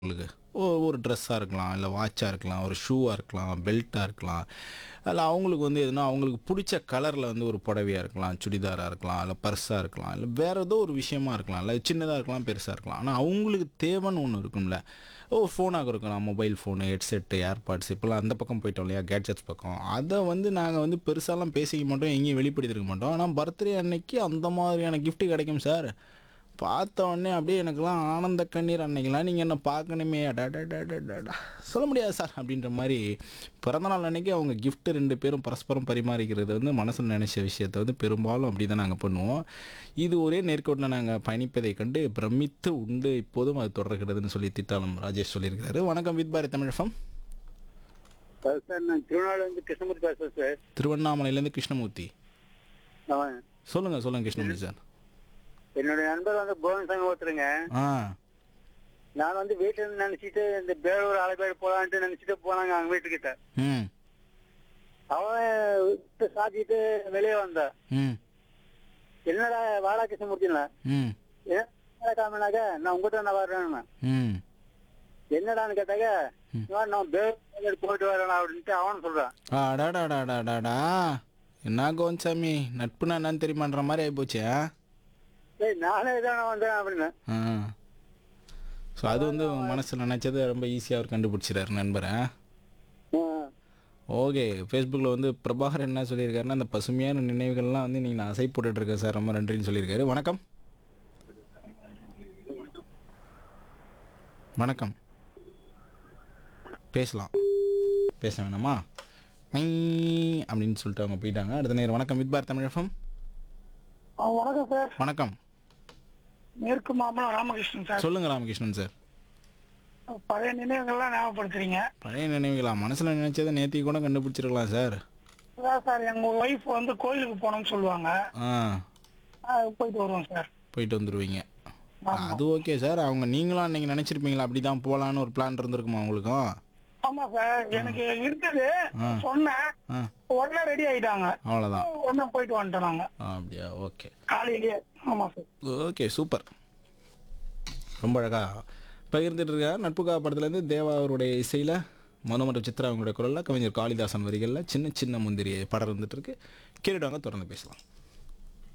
உங்களுக்கு ஓ ஒரு ட்ரெஸ்ஸாக இருக்கலாம் இல்லை வாட்சாக இருக்கலாம் ஒரு ஷூவாக இருக்கலாம் பெல்ட்டாக இருக்கலாம் அதில் அவங்களுக்கு வந்து எதுனா அவங்களுக்கு பிடிச்ச கலரில் வந்து ஒரு புடவையாக இருக்கலாம் சுடிதாராக இருக்கலாம் இல்லை பர்ஸாக இருக்கலாம் இல்லை வேறு ஏதோ ஒரு விஷயமா இருக்கலாம் இல்லை சின்னதாக இருக்கலாம் பெருசாக இருக்கலாம் ஆனால் அவங்களுக்கு தேவைன்னு ஒன்று இருக்கும்ல ஓ ஃபோனாக இருக்கலாம் மொபைல் ஃபோனு ஹெட்செட்டு ஏர்பாட்ஸ் இப்போலாம் அந்த பக்கம் போயிட்டோம் இல்லையா கேட்ஜெட்ஸ் பக்கம் அதை வந்து நாங்கள் வந்து பெருசாலாம் பேசிக்க மாட்டோம் எங்கேயும் வெளிப்படுத்திருக்க மாட்டோம் ஆனால் பர்த்டே அன்னைக்கு அந்த மாதிரியான gift கிடைக்கும் சார் பார்த்த உடனே அப்படியே எனக்கெல்லாம் ஆனந்த கண்ணீர் அன்னைக்கெல்லாம் நீங்கள் என்ன பார்க்கணுமே அடடடடடடா. சொல்ல முடியாது சார் அப்படின்ற மாதிரி பிறந்தநாள் அன்னைக்கு அவங்க gift ரெண்டு பேரும் பரஸ்பரம் பரிமாறிக்கிறது வந்து மனசில் நினைச்ச விஷயத்தை வந்து பெரும்பாலும் அப்படி தான் நாங்கள் பண்ணுவோம் இது ஒரே நேர்கோட்டில் நாங்கள் பயணிப்பதை கண்டு பிரமித்து உண்டு இப்போதும் அது தொடர்கிறதுன்னு சொல்லி திட்டாளம் ராஜேஷ் சொல்லியிருக்காரு வணக்கம் வித் பாரதி தமிழகம் சார் சார் நான் திருவண்ணாமலை கிருஷ்ணமூர்த்தி பேசுறேன் சார் திருவண்ணாமலையிலேருந்து கிருஷ்ணமூர்த்தி அவன் சொல்லுங்கள் சொல்லுங்கள் கிருஷ்ணமூர்த்தி சார் என்னுடைய நண்பர் வந்து புவன் சாமி ஒருத்தருங்க ஆ நான் வந்து வீட்டுல இருந்து நினைச்சிட்டு இந்த பேரூர் ஆலப்பேடு போலான்ட்டு நினைச்சிட்டு போனாங்க அவங்க வீட்டுக்கிட்ட ம் அவன் விட்டு சாத்திட்டு வெளியே வந்தான் ம் என்னடா வாடா கிருஷ்ணமூர்த்தினா ம் என்ன காமினாக்க நான் உங்ககிட்ட நான் வர்றேன்னு ம் என்னடான்னு கேட்டாக்க இந்த மாதிரி நான் பேரூர் போயிட்டு வரேன் அப்படின்ட்டு அவன் சொல்றான் அடாடாடாடாடாடா என்ன கோன்சாமி நட்புனா என்னன்னு தெரியுமான்ற மாதிரி ஆகிப்போச்சு ஆ சரி நானே தானே வந்தேன் அப்படின்னு ஸோ அது வந்து மனசில் நினச்சது ரொம்ப ஈஸியாக அவர் கண்டுபிடிச்சிடாரு நண்பரை ஆ. ஓகே ஃபேஸ்புக்கில் வந்து பிரபாகர் என்ன சொல்லியிருக்காருன்னா அந்த பசுமையான நினைவுகள்லாம் வந்து நீங்கள் நான் அசை போட்டுட்டு இருக்கேன் சார் ரொம்ப நன்றின்னு சொல்லியிருக்காரு வணக்கம் வணக்கம் பேசலாம் பேச வேணாமா ஐ அப்படின்னு சொல்லிட்டு அவங்க போயிட்டாங்க அடுத்த நேரம் வணக்கம் வித் பார் தமிழகம் ஆ, வணக்கம் சார் வணக்கம் மேற்கு மாம்பலம் ராமகிருஷ்ணன் சார் சொல்லுங்க ராமகிருஷ்ணன் சார் பழைய நினைவுகள்லாம் ஞாபகப்படுத்துறீங்க பழைய நினைவுகளா மனசில் நினைச்சதை நேத்தி கூட கண்டுபிடிச்சிருக்கலாம் சார் அதான் சார் எங்க ஒய்ஃப் வந்து கோயிலுக்கு போகணும்னு சொல்லுவாங்க ஆ ஆ, போயிட்டு வருவோம் சார் போயிட்டு வந்துடுவீங்க ஆமா. அது ஓகே சார் அவங்க நீங்களும் அன்னைக்கு நினைச்சிருப்பீங்களா அப்படி தான் போகலான்னு ஒரு பிளான் இருந்திருக்குமா உங்களுக்கும் ஆமா சார் எனக்கு இருந்தது சொன்னேன் ஆ உடனே ரெடி ஆயிட்டாங்க அவ்வளோதான் உடனே போயிட்டு வந்துட்டோம் நாங்க அப்படியா ஓகே காலையிலேயே ஆமா சார் ஓகே சூப்பர் ரொம்ப அழகா பகிர்ந்துட்டு இருக்க நட்புக்கா படத்துலேருந்து தேவா அவருடைய இசையில் மனோ மற்றும் சித்ரா அவங்களுடைய குரலில் கவிஞர் காளிதாசன் வரிகளில் சின்ன சின்ன முந்திரி படம் இருந்துட்டு இருக்கு கேட்டுவாங்க தொடர்ந்து பேசலாம்